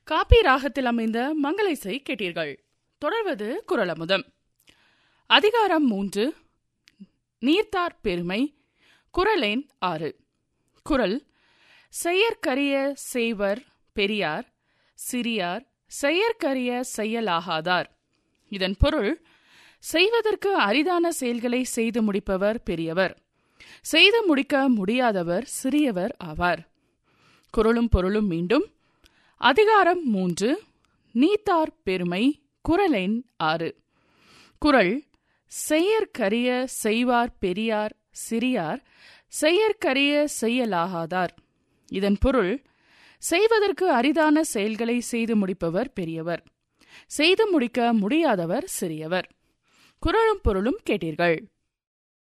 copy ராகத்தில் அமைந்த மங்கள இசை கேட்டீர்கள் தொடர்வது குரலமுதம் அதிகாரம் மூன்று நீர்த்தார் பெருமை குரலேன் ஆறு குரல் செயற்கரிய செய்வர் பெரியார் சிறியார் செயற்கரிய செயலாகாதார் இதன் பொருள் செய்வதற்கு அரிதான செயல்களை செய்து முடிப்பவர் பெரியவர் செய்து முடிக்க முடியாதவர் சிறியவர் ஆவார் குரலும் பொருளும் மீண்டும் அதிகாரம் மூன்று நீத்தார் பெருமை குரலெண் ஆறு குரல் செயற்கரிய செய்வார் பெரியார் சிறியார் செயற்கரிய செய்யலாகாதார் இதன் பொருள் செய்வதற்கு அரிதான செயல்களை செய்து முடிப்பவர் பெரியவர் செய்து முடிக்க முடியாதவர் சிறியவர் குரலும் பொருளும் கேட்டீர்கள்